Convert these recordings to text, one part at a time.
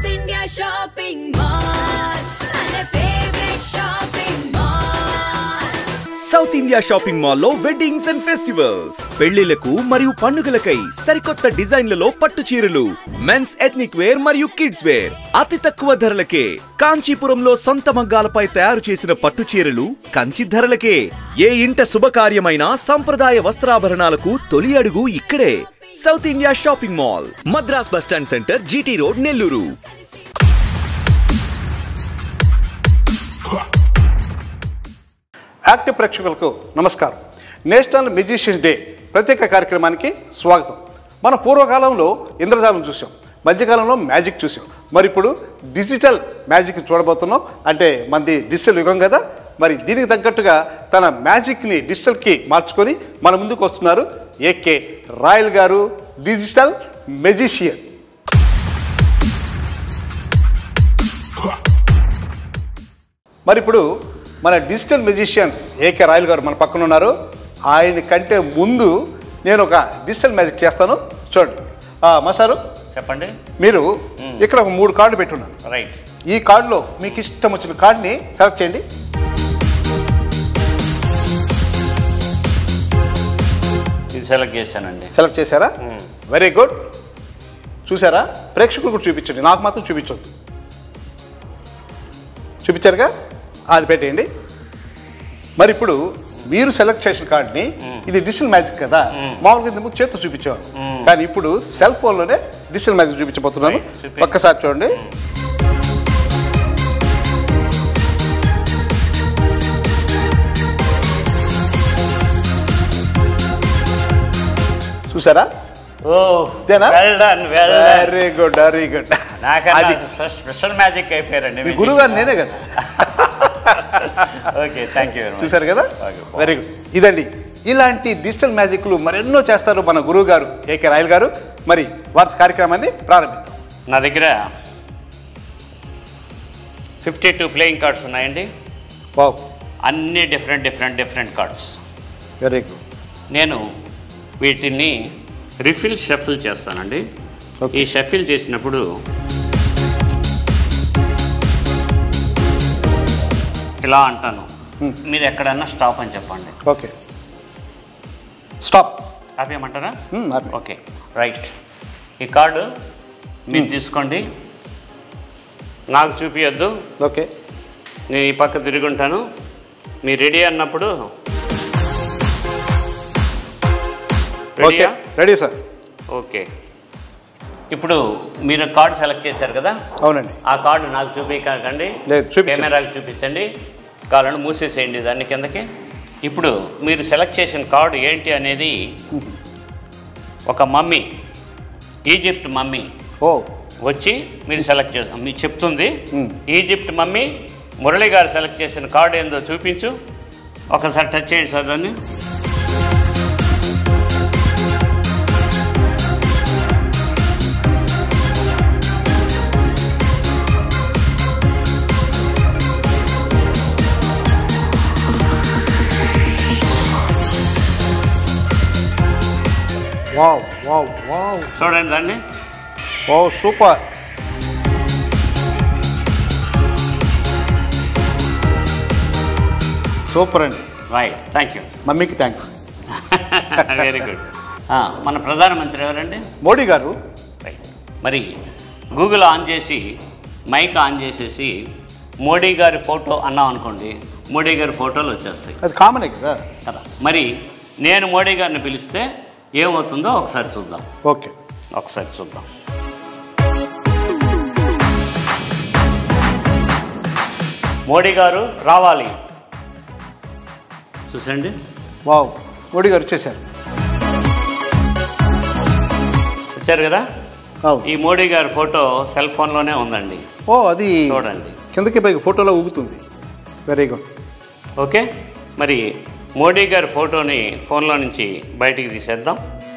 South India Shopping Mall. My favorite shopping mall. South India shopping మాల్లో weddings and festivals పెళ్లిలకు మరియు పండుగలకై సరికొత్త డిజైన్లలో పట్టు చీరలు మెన్స్ ఎథ్నిక్ వేర్ మరియు కిడ్స్ వేర్ అతి తక్కువ ధరలకే కాంచీపురంలో సొంత మగ్గాలపై తయారు చేసిన పట్టు చీరలు కంచి ధరలకే ఏ ఇంట శుభకార్యమైన సంప్రదాయ వస్త్రాభరణాలకు తొలి అడుగు ఇక్కడే South India shopping mall Madras bus stand centre GT road Nellore active ప్రేక్షకులకు నమస్కారం నేషనల్ మ్యూజిషియన్స్ డే ప్రత్యేక కార్యక్రమానికి స్వాగతం మన పూర్వకాలంలో ఇంద్రజాలం చూసాం మధ్యకాలంలో మ్యాజిక్ చూసాం మరి ఇప్పుడు డిజిటల్ మ్యాజిక్ చూడబోతున్నాం అంటే మనది డిజిటల్ యుగం కదా మరి దీనికి తగ్గట్టుగా తన మ్యాజిక్ని డిజిటల్కి మార్చుకొని మన ముందుకు వస్తున్నారు ఏకే రాయల్ గారు డిజిటల్ మెజిషియన్ మరి ఇప్పుడు మన డిజిటల్ మ్యూజిషియన్ ఏకే రాయల్ గారు మన పక్కన ఉన్నారు ఆయన కంటే ముందు నేను ఒక డిజిటల్ మ్యాజిక్ చేస్తాను చూడండి ఆ, మాస్టారు చెప్పండి మీరు ఇక్కడ ఒక మూడు కార్డులు పెట్టున్నారు రైట్ ఈ కార్డులో మీకు ఇష్టం వచ్చిన కార్డుని సెలెక్ట్ చేయండి ఇది సెలెక్ట్ చేశానండి సెలెక్ట్ చేశారా వెరీ గుడ్ చూసారా ప్రేక్షకులు కూడా చూపించండి నాకు మాత్రం చూపించొద్దు చూపించారుగా అది పెట్టేయండి మరి ఇప్పుడు మీరు సెలెక్ట్ చేసిన కార్డ్ని ఇది డిజిటల్ మ్యాజిక్ కదా మామూలుగా ఇంతకు చేతితో చూపించేవారు కానీ ఇప్పుడు సెల్ ఫోన్లోనే డిజిటల్ మ్యాజిక్ చూపించబోతున్నాను Right, చూపి. ఒక్కసారి చూడండి చూసారా ఓ ఇదేనా? Well done well done very good very good నాకన్నా అది స్పెషల్ మ్యాజిక్ అయిపోయారండి మీ గురువు గారు నేనే కదా okay thank you very much చూశారు కదా Okay. వెరీ గుడ్ ఇదండి ఇలాంటి డిజిటల్ మ్యాజిక్లు మరెన్నో చేస్తారు మన గురువు గారు ఏకే రాయల్ గారు మరి వారి కార్యక్రమాన్ని ప్రారంభిద్దాం నా దగ్గర ఫిఫ్టీ టూ ప్లేయింగ్ కార్డ్స్ ఉన్నాయండి వావ్ అన్ని different different different cards very good నేను వీటిని రిఫిల్ షఫిల్ చేస్తానండి Okay. ఈ షఫిల్ చేసినప్పుడు ఇలా అంటాను Hmm. మీరు ఎక్కడన్నా స్టాప్ అని చెప్పండి ఓకే స్టాప్ ఆపేయమంటారా Hmm, ఆపే. ఓకే రైట్ ఈ కార్డు మీరు తీసుకోండి నాకు చూపించద్దు ఓకే నేను ఈ పక్క తిరుగుంటాను మీరు రెడీ అన్నప్పుడు ఓకే రెడీయా రెడీ సార్ ఓకే ఇప్పుడు మీరు కార్డు సెలెక్ట్ చేశారు కదా అవునండి ఆ కార్డు నాకు చూపించకండి లేదు, చూపించండి. కెమెరాకి చూపించండి కాళ్ళను మూసేసేయండి దాన్ని కిందకి ఇప్పుడు మీరు సెలెక్ట్ చేసిన కార్డు ఏంటి అనేది ఒక మమ్మీ ఈజిప్ట్ మమ్మీ ఓ వచ్చి మీరు సెలెక్ట్ చేసాం మీకు చెప్తుంది Hmm. ఈజిప్ట్ మమ్మీ మురళి గారు సెలెక్ట్ చేసిన కార్డు ఏందో చూపించు ఒకసారి టచ్ చేయండి సార్ దాన్ని వావ్ వావ్ వావ్ చూడండి దాన్ని వావ్ సూపర్ సూపర్ అండి రైట్ థ్యాంక్ యూ మమ్మీకి థ్యాంక్స్ వెరీ గుడ్ మన ప్రధానమంత్రి ఎవరండి మోడీ గారు రైట్ మరి గూగుల్ ఆన్ చేసి మైక్ ఆన్ చేసేసి మోడీ గారి ఫోటో అన్నాం అనుకోండి మోడీ గారి ఫోటోలు వచ్చేస్తాయి అది కామనే కదా కదా మరి నేను మోడీ గారిని పిలిస్తే ఏమవుతుందో ఒకసారి చూద్దాం ఓకే ఒకసారి చూద్దాం మోడీ గారు రావాలి చూసండి వావ్ మోడీ గారు వచ్చేసారు వచ్చారు కదా అవును ఈ మోడీ గారి ఫోటో సెల్ ఫోన్లోనే ఉందండి ఓ అది చూడండి కిందకి పైకి ఫోటోలో ఊగుతుంది వెరీ గుడ్ ఓకే మరి మోడీ గారి ఫోటోని ఫోన్లో నుంచి బయటికి తీసేద్దాం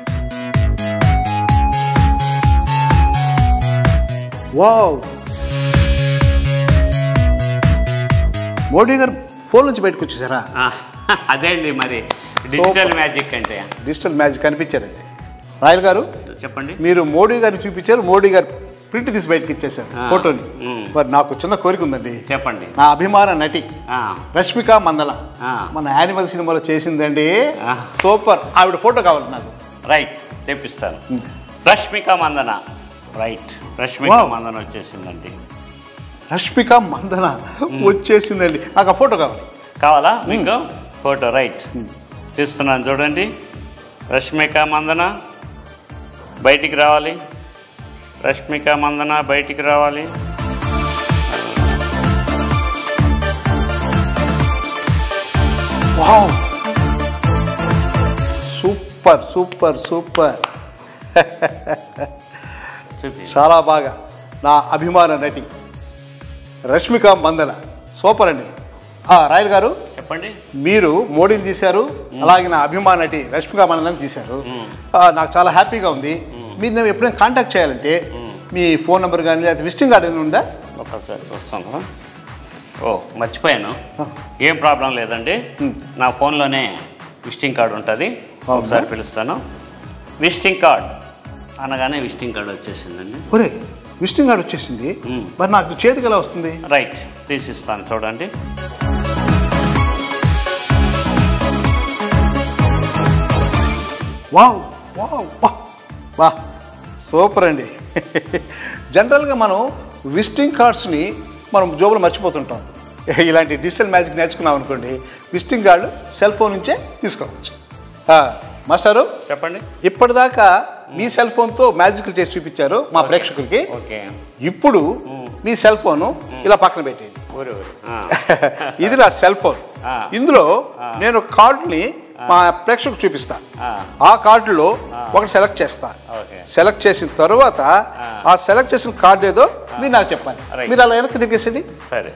వావ్ మోడీ గారు ఫోన్ నుంచి బయటకు వచ్చేసారా ఆ, అదే అండి మరి డిజిటల్ మ్యాజిక్ అంటే డిజిటల్ మ్యాజిక్ కనిపించారండి రాయల్ గారు చెప్పండి మీరు మోడీ గారిని చూపించారు మోడీ గారు ప్రింట్ తీసి బయటకి ఇచ్చేసారు ఆ. ఫోటోని మ్మ్. మరి నాకు చిన్న కోరిక ఉందండి చెప్పండి నా అభిమాన నటి ఆ, రష్మిక మందల ఆ. మన యానిమల్ సినిమాలో చేసిందండి ఆ. సూపర్ ఆవిడ ఫోటో కావాలి నాకు రైట్ తెప్పిస్తాను రష్మిక మందన రైట్ రష్మిక Wow. మందన వచ్చేసిందండి రష్మిక మందన వచ్చేసిందండి నాకు ఆ ఫోటో కావాలి కావాలా మీకు ఫోటో రైట్ తీస్తున్నాను చూడండి రష్మిక మందన బయటికి రావాలి రష్మిక మందన బయటికి రావాలి వావ్ సూపర్ సూపర్ సూపర్ చూపి చాలా బాగా నా అభిమాన నటి రష్మిక మందన సూపర్ అండి ఆ, రాయల్ గారు చెప్పండి మీరు మోడీని తీశారు అలాగే నా అభిమాన నటి రష్మిక మందన తీశారు మ్మ్. ఆ, నాకు చాలా హ్యాపీగా ఉంది మీరు నేను ఎప్పుడైనా కాంటాక్ట్ చేయాలంటే మీ ఫోన్ నెంబర్ కానీ లేదా విజిటింగ్ కార్డు ఏమైనా ఉందా ఒకసారి చూస్తాను ఓ మర్చిపోయాను ఏం ప్రాబ్లం లేదండి నా ఫోన్లోనే విజిటింగ్ కార్డు ఉంటుంది అవునా? ఒకసారి పిలుస్తాను విజిటింగ్ కార్డ్ అనగానే విజిటింగ్ కార్డు వచ్చేసిందండి ఒరే విజిటింగ్ కార్డు వచ్చేసింది మ్మ్. మరి నాకు చేతికి ఎలా వస్తుంది రైట్ తీసిస్తాను చూడండి వావ్ వావ్ వావ్ వా సూపర్ అండి జనరల్గా మనం విజిటింగ్ కార్డ్స్ని మనం జోబులు మర్చిపోతుంటాం ఇలాంటి డిజిటల్ మ్యాజిక్ నేర్చుకున్నాం అనుకోండి విజిటింగ్ కార్డు సెల్ ఫోన్ నుంచే తీసుకోవచ్చు ఆ, మాస్టారు చెప్పండి ఇప్పటిదాకా మీ సెల్ ఫోన్తో మ్యాజిక్లు చేసి చూపించారు మా ప్రేక్షకులకి ఓకే ఇప్పుడు మీ సెల్ ఫోను ఇలా పక్కన పెట్టేయండి ఊరు ఊరు ఆ. ఇది నా సెల్ ఫోన్ ఆ. ఇందులో నేను కార్డుని మా ప్రేక్షకులకు చూపిస్తా ఆ. ఆ కార్డులో ఒకటి సెలెక్ట్ చేస్తా ఓకే సెలెక్ట్ చేసిన తర్వాత ఆ సెలెక్ట్ చేసిన కార్డు ఏదో మీరు నాకు చెప్పాలి Right. మీరు అలా వెనక్కి తిరిగేసండి సరే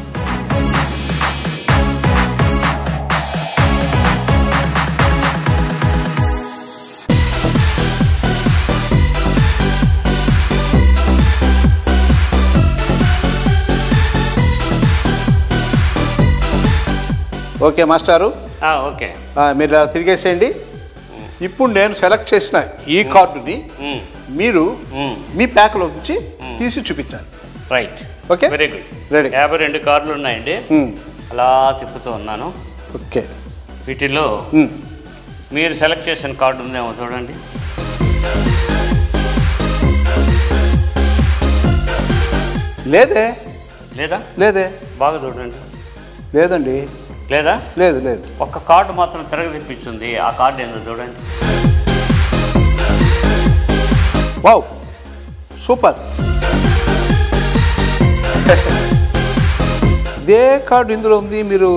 ఓకే మాస్టారు ఆ, ఓకే ఆ, మీరు అలా తిరిగేసేయండి ఇప్పుడు నేను సెలెక్ట్ చేసిన ఈ కార్డుని మ్మ్. మీరు మ్మ్. మీ ప్యాక్లో నుంచి తీసి చూపించాలి right okay very good Ready. యాభై రెండు కార్డులు ఉన్నాయండి మ్మ్. అలా తిప్పుతూ ఉన్నాను ఓకే వీటిలో మ్మ్. మీరు సెలెక్ట్ చేసిన కార్డు ఉందేమో చూడండి లేదే లేదా లేదే బాగా చూడండి లేదండి లేదా లేదు లేదు ఒక్క కార్డు మాత్రం తిరగ తిప్పించింది ఆ కార్డు ఏందో చూడండి వావ్ సూపర్ ఇదే కార్డు ఇందులో ఉంది మీరు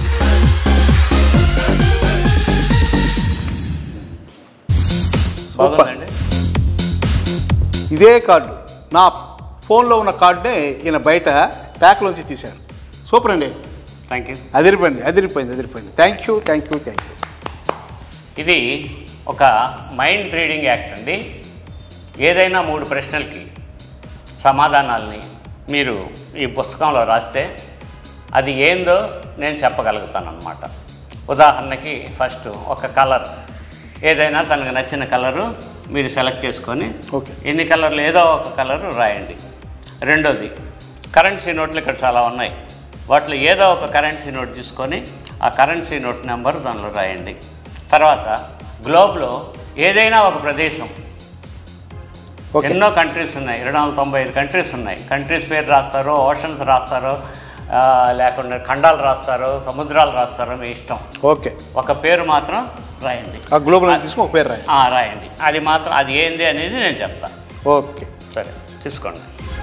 బాగుందండి ఇదే కార్డు నా ఫోన్లో ఉన్న కార్డునే ఈయన బయట ప్యాక్లోంచి తీశారు సూపర్ అండి థ్యాంక్ యూ అదిరిపోయింది అదిరిపోయింది అదిరిపోయింది thank you thank you thank you ఇది ఒక మైండ్ రీడింగ్ యాక్ట్ అండి ఏదైనా మూడు ప్రశ్నలకి సమాధానాల్ని మీరు ఈ పుస్తకంలో రాస్తే అది ఏందో నేను చెప్పగలుగుతాను అనమాట ఉదాహరణకి ఫస్ట్ ఒక కలర్ ఏదైనా తనకు నచ్చిన కలరు మీరు సెలెక్ట్ చేసుకొని ఓకే. ఎన్ని కలర్లు ఏదో ఒక కలరు రాయండి రెండోది కరెన్సీ నోట్లు ఇక్కడ చాలా ఉన్నాయి వాటిలో ఏదో ఒక కరెన్సీ నోట్ తీసుకొని ఆ కరెన్సీ నోట్ నెంబర్ దానిలో రాయండి తర్వాత గ్లోబ్లో ఏదైనా ఒక ప్రదేశం ఓకే ఎన్నో కంట్రీస్ ఉన్నాయి రెండు వందల తొంభై ఐదు కంట్రీస్ ఉన్నాయి కంట్రీస్ పేరు రాస్తారో ఓషన్స్ రాస్తారో ఆ, లేకుండా ఖండాలు రాస్తారో సముద్రాలు రాస్తారో మీ ఇష్టం ఓకే ఒక పేరు మాత్రం రాయండి ఆ గ్లోబల్ తీసుకుని ఒక పేరు రాయండి ఆ, రాయండి అది మాత్రం అది ఏంది అనేది నేను చెప్తాను ఓకే సరే తీసుకోండి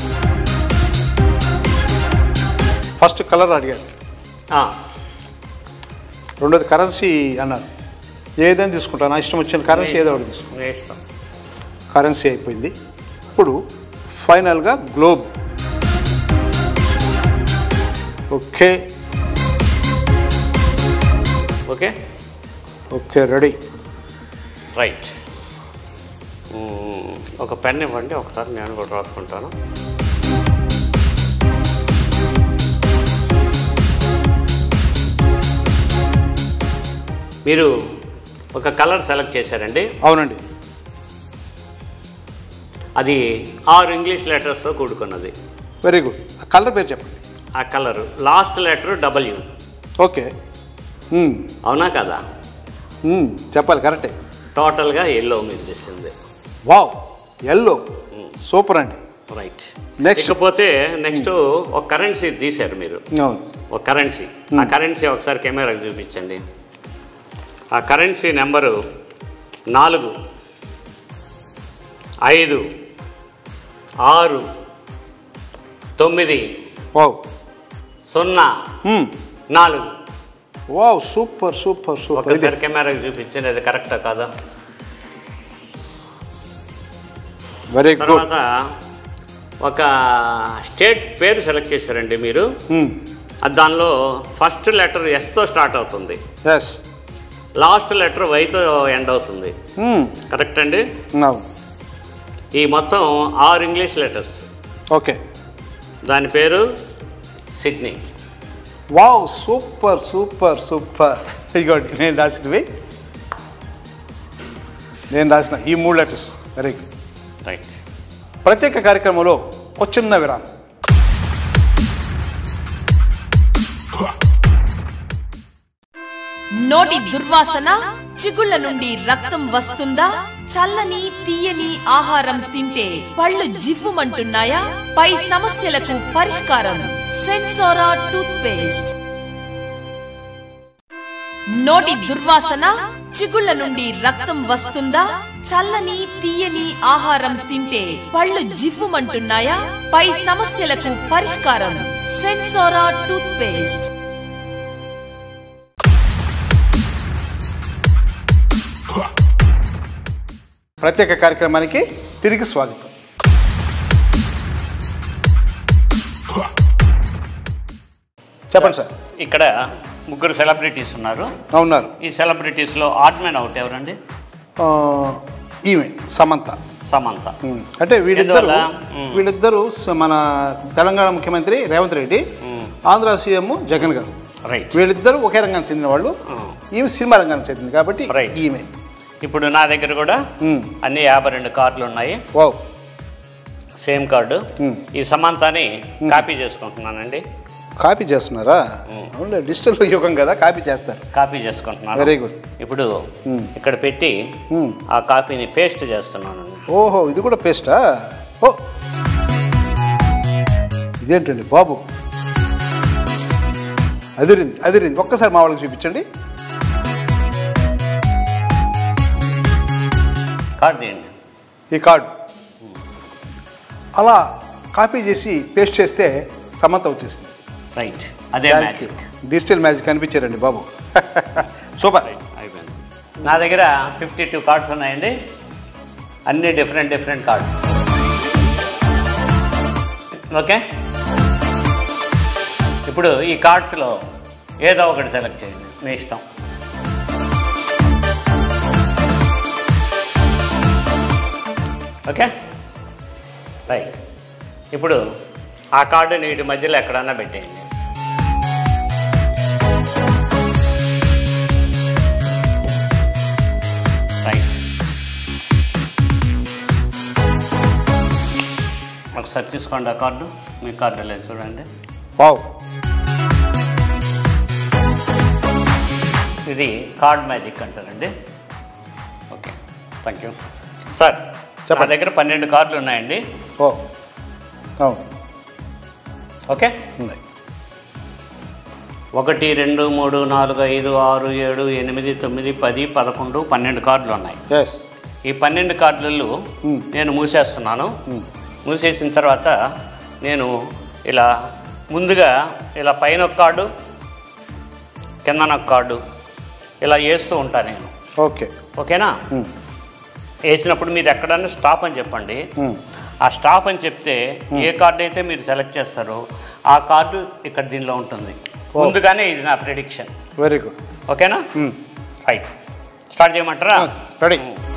ఫస్ట్ కలర్ అడిగారు ఆ, రెండోది కరెన్సీ అన్నారు ఏదైనా తీసుకుంటాను నా ఇష్టం వచ్చిన కరెన్సీ ఏదో ఒకటి తీసుకుంటాను మీ ఇష్టం కరెన్సీ అయిపోయింది ఇప్పుడు ఫైనల్గా globe okay okay okay ready right మ్మ్, ఒక పెన్ ఇవ్వండి ఒకసారి నేను కూడా రాసుకుంటాను మీరు ఒక కలర్ సెలెక్ట్ చేశారండి అవునండి అది ఆరు ఇంగ్లీష్ లెటర్స్తో కూడుకున్నది వెరీ గుడ్ కలర్ పేరు చెప్పండి ఆ colour last letter W okay మ్మ్. అవునా కదా మ్మ్. చెప్పాలి కరెక్టే టోటల్గా ఎల్లో మీకు తెస్తుంది వావ్ ఎల్లో సూపర్ అండి రైట్ Next. ఇకపోతే నెక్స్ట్ ఒక కరెన్సీ తీశారు మీరు అవును ఒక కరెన్సీ ఆ కరెన్సీ ఒకసారి కెమెరాకి చూపించండి ఆ కరెన్సీ నెంబరు నాలుగు ఐదు ఆరు తొమ్మిది వావ్ సున్నా మ్మ్. నాలుగు వావ్ సూపర్ సూపర్ సూపర్ ఇది ఒకసారి కెమెరాకి చూపించండి అది కరెక్టా కాదా వెరీ గుడ్ తర్వాత ఒక స్టేట్ పేరు సెలెక్ట్ చేశారండి మీరు అది దానిలో ఫస్ట్ లెటర్ ఎస్తో స్టార్ట్ అవుతుంది ఎస్ లాస్ట్ లెటర్ వైతో ఎండ్ అవుతుంది కరెక్ట్ అండి అవును ఈ మొత్తం ఆరు ఇంగ్లీష్ లెటర్స్ ఓకే దాని పేరు Sydney wow super super super ఇగోండి నేను రాసినవి నేను రాసిన ఈ మూడు లెటర్స్ వెరీ గుడ్ రైట్ ప్రత్యేక కార్యక్రమంలో ఒక చిన్న విరామం నోటి దుర్వాసన చిగుళ్ళ నుండి రక్తం వస్తుందా చల్లని తీయని ఆహారం తింటే పళ్ళు జివ్వుమంటున్నాయా పై సమస్యలకు పరిష్కారం సెన్సోరా టూత్ పేస్ట్ నోటి దుర్వాసన చిగుళ్ళ నుండి రక్తం వస్తుందా చల్లని తీయని ఆహారం తింటే పళ్ళు జివ్వుమంటున్నాయా పై సమస్యలకు పరిష్కారం సెన్సోరా టూత్ పేస్ట్ ప్రత్యేక కార్యక్రమానికి తిరిగి స్వాగతం చెప్పండి సార్ ఇక్కడ ముగ్గురు సెలబ్రిటీస్ ఉన్నారు ఉన్నారు ఈ సెలబ్రిటీస్లో ఆర్ట్మెన్ అవుట్ ఎవరండి ఆ, ఈమె సమంత సమంత ఉమ్. అంటే వీళ్ళిద్దరు ఎందువల్ల? ఉమ్. వీళ్ళిద్దరు స- మన తెలంగాణ ముఖ్యమంత్రి రేవంత్ రెడ్డి ఉమ్. ఆంధ్ర సీఎం జగన్ గారు రైట్ వీళ్ళిద్దరూ ఒకే రంగానికి చెందిన వాళ్ళు ఉమ్. ఈమె సినిమా రంగానికి చెందింది కాబట్టి Right. ఈమె ఇప్పుడు నా దగ్గర కూడా ఉమ్. అన్ని యాభై రెండు కార్డులు ఉన్నాయి వావ్ సేమ్ కార్డు ఉమ్. ఈ సమంతాని కాపీ చేసుకుంటున్నానండి కాపీ చేస్తున్నారా అవునులే డిజిటల్ యుగం కదా కాపీ చేస్తారు కాపీ చేసుకుంటున్నాను వెరీ గుడ్ ఇప్పుడు ఉమ్. ఇక్కడ పెట్టి ఉమ్. ఆ కాపీని పేస్ట్ చేస్తున్నాను ఓహో ఇది కూడా పేస్టా ఓ ఇదేంటండి బాబు అదిరింది అదిరింది ఒక్కసారి మా వాళ్ళకి చూపించండి కార్డు తీయండి ఈ కార్డు అలా కాపీ చేసి పేస్ట్ చేస్తే సమంత వచ్చేసింది రైట్ అదే thank you magic digital magic కనిపించారండి బాబు సూపర్ అయిపోయింది నా దగ్గర ఫిఫ్టీ టూ కార్డ్స్ ఉన్నాయండి అన్ని డిఫరెంట్ డిఫరెంట్ కార్డ్స్ ఓకే ఇప్పుడు ఈ కార్డ్స్లో ఏదో ఒకటి సెలెక్ట్ చేయండి మీ ఇష్టం ఓకే రైట్ ఇప్పుడు ఆ కార్డుని వీటి మధ్యలో ఎక్కడన్నా పెట్టేయండి రైట్ ఒకసారి తీసుకోండి ఆ కార్డు మీ కార్డు లేదు చూడండి వావ్ ఇది కార్డ్ మ్యాజిక్ అంటారండి ఓకే థ్యాంక్ యూ సార్ నా చెప్పండి. దగ్గర పన్నెండు కార్డులు ఉన్నాయండి ఓ అవును ఓకే ఉన్నాయి ఒకటి రెండు మూడు నాలుగు ఐదు ఆరు ఏడు ఎనిమిది తొమ్మిది పది పదకొండు పన్నెండు కార్డులు ఉన్నాయి ఎస్ ఈ పన్నెండు కార్డులలో Hmm. నేను మూసేస్తున్నాను Hmm. మూసేసిన తర్వాత నేను ఇలా ముందుగా ఇలా పైన ఒక కార్డు కిందన ఒక కార్డు ఇలా వేస్తూ ఉంటాను నేను ఓకే ఓకేనా Hmm. వేసినప్పుడు మీరు ఎక్కడన్నా స్టాప్ అని చెప్పండి Hmm. ఆ స్టాప్ అని చెప్తే ఏ కార్డు అయితే మీరు సెలెక్ట్ చేస్తారో ఆ కార్డు ఇక్కడ దీనిలో ఉంటుంది ముందుగానే ఇది నా ప్రిడిక్షన్ వెరీ గుడ్ ఓకేనా రైట్ స్టార్ట్ చేయమంటారా రెడీ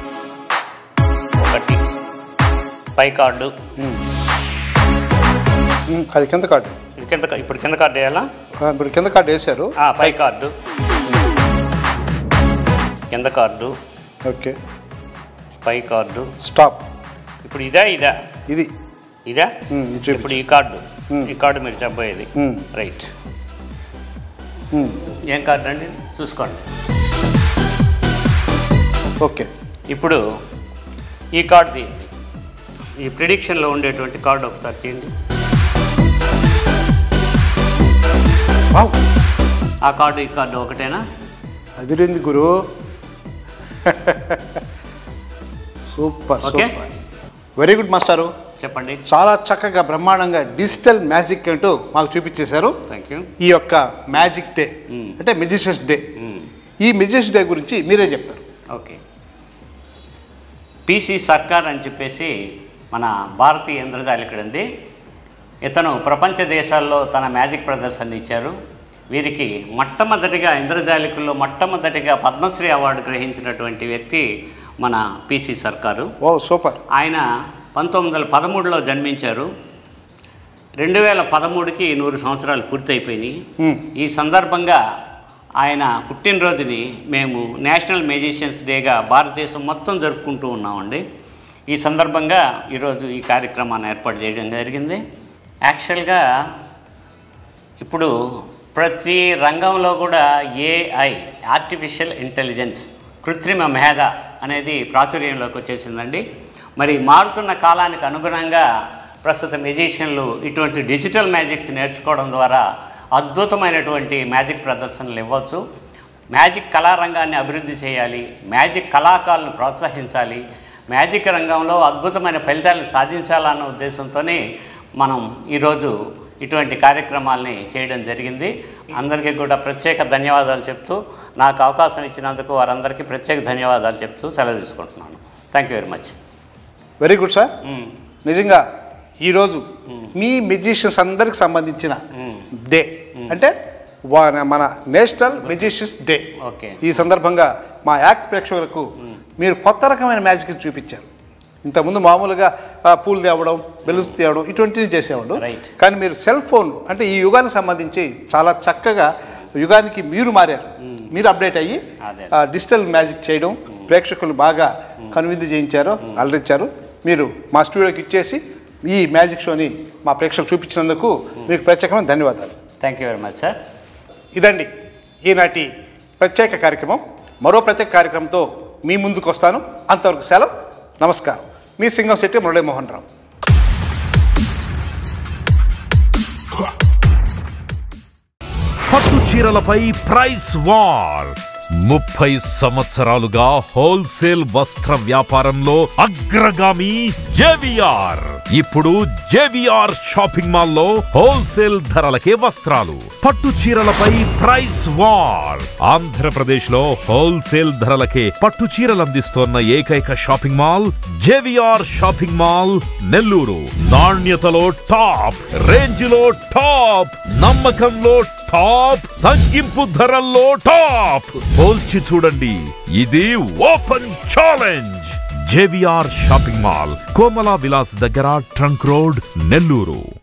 ఒకటి పై కార్డు అది కింద కార్డు ఇది కింద ఇప్పుడు కింద కార్డు వేయాలా ఆ, ఇప్పుడు కింద కార్డు వేశారు ఆ, పై కార్డు కింద కార్డు ఓకే పై కార్డు స్టాప్ ఇప్పుడు ఇదా ఇదా ఇది ఇదా ఉమ్, ఇది చూపించు. ఇప్పుడు ఈ కార్డు ఉమ్. ఈ కార్డు మీరు చెప్పబోయేది ఉమ్. రైట్ ఉమ్, ఏం కార్డు అండి చూసుకోండి ఓకే ఇప్పుడు ఈ కార్డు తీయండి ఈ ప్రిడిక్షన్లో ఉండేటువంటి కార్డు ఒకసారి తీయండి వావ్ ఆ కార్డు ఈ కార్డు ఒకటేనా అదిరింది గురు సూపర్ ఓకే. సూపర్ వెరీ గుడ్ మాస్టారు చెప్పండి చాలా చక్కగా బ్రహ్మాండంగా డిజిటల్ మ్యాజిక్ ఏంటో మాకు చూపించేశారు థ్యాంక్ యూ ఈ యొక్క మ్యాజిక్ డే మ్మ్. అంటే మెజిషియన్స్ డే ఈ మెజిషియన్స్ డే గురించి మీరే చెప్తారు ఓకే పిసి సర్కార్ అని చెప్పేసి మన భారతీయ ఇంద్రజాలికుడు ఉంది ఇతను ప్రపంచ దేశాల్లో తన మ్యాజిక్ ప్రదర్శన ఇచ్చారు వీరికి మొట్టమొదటిగా ఇంద్రజాలికుల్లో మొట్టమొదటిగా పద్మశ్రీ అవార్డు గ్రహించినటువంటి వ్యక్తి మన పిసి సర్కారు ఓ సూపర్ ఆయన పంతొమ్మిది వందల పదమూడులో జన్మించారు రెండు వేల పదమూడుకి నూరు సంవత్సరాలు పూర్తయిపోయినాయి Hmm. ఈ సందర్భంగా ఆయన పుట్టినరోజుని మేము నేషనల్ మ్యూజిషియన్స్ డేగా భారతదేశం మొత్తం జరుపుకుంటూ ఉన్నామండి ఈ సందర్భంగా ఈరోజు ఈ కార్యక్రమాన్ని ఏర్పాటు చేయడం జరిగింది యాక్చువల్గా ఇప్పుడు ప్రతి రంగంలో కూడా ఏఐ ఆర్టిఫిషియల్ ఇంటెలిజెన్స్ కృత్రిమ మేధ అనేది ప్రాచుర్యంలోకి వచ్చేసిందండి మరి మారుతున్న కాలానికి అనుగుణంగా ప్రస్తుత మ్యూజిషియన్లు ఇటువంటి డిజిటల్ మ్యాజిక్స్ నేర్చుకోవడం ద్వారా అద్భుతమైనటువంటి మ్యాజిక్ ప్రదర్శనలు ఇవ్వచ్చు మ్యాజిక్ కళారంగాన్ని అభివృద్ధి చేయాలి మ్యాజిక్ కళాకారులను ప్రోత్సహించాలి మ్యాజిక్ రంగంలో అద్భుతమైన ఫలితాలను సాధించాలన్న ఉద్దేశంతోనే మనం ఈరోజు ఇటువంటి కార్యక్రమాల్ని చేయడం జరిగింది అందరికీ కూడా ప్రత్యేక ధన్యవాదాలు చెప్తూ నాకు అవకాశం ఇచ్చినందుకు వారందరికీ ప్రత్యేక ధన్యవాదాలు చెప్తూ సెలవు తీసుకుంటున్నాను thank you very much very good sir నిజంగా ఈరోజు మీ మెజిషియన్స్ అందరికి సంబంధించిన డే అంటే వా- మన నేషనల్ మెజిషియన్స్ డే ఓకే. ఈ సందర్భంగా మా యాక్ట్ ప్రేక్షకులకు మీరు కొత్త రకమైన మ్యాజిక్ చూపించారు ఇంతకుముందు మామూలుగా ఆ, పూలు తేవడం బెలూన్స్ తేవడం ఇటువంటివి చేసేవాడు Right. కానీ మీరు సెల్ ఫోన్ అంటే ఈ యుగానికి సంబంధించి చాలా చక్కగా యుగానికి మీరు మారారు మీరు అప్డేట్ అయ్యి అదే. ఆ, డిజిటల్ మ్యాజిక్ చేయడం ప్రేక్షకులు బాగా కనువిందు చేయించారు అలరించారు మీరు మా స్టూడియోకి ఇచ్చేసి ఈ మ్యాజిక్ షోని మా ప్రేక్షకులు చూపించినందుకు మీకు ప్రత్యేకమైన ధన్యవాదాలు thank you very much sir ఇదండి ఈనాటి ప్రత్యేక కార్యక్రమం మరో ప్రత్యేక కార్యక్రమంతో మీ ముందుకు వస్తాను అంతవరకు సెలవు నమస్కారం మీ సింగం శెట్టి మురళీమోహన్ రావు పట్టు చీరలపై ప్రైస్ వార్ ముప్పై సంవత్సరాలుగా హోల్సేల్ వస్త్ర వ్యాపారంలో అగ్రగామి జేవిఆర్ ఇప్పుడు జేవిఆర్ షాపింగ్ మాల్లో హోల్సేల్ ధరలకే వస్త్రాలు పట్టు చీరలపై ప్రైస్ వార్ ఆంధ్రప్రదేశ్ లో హోల్సేల్ ధరలకే పట్టు చీరలు అందిస్తోన్న ఏకైక shopping mall JVR shopping mall Nellore నాణ్యతలో టాప్ రేంజ్ లో టాప్ నమ్మకంలో టాప్ తగ్గింపు ధరల్లో టాప్ పోల్చి చూడండి ఇది open challenge JVR shopping mall Komala Vilas దగ్గర ట్రంక్ రోడ్ నెల్లూరు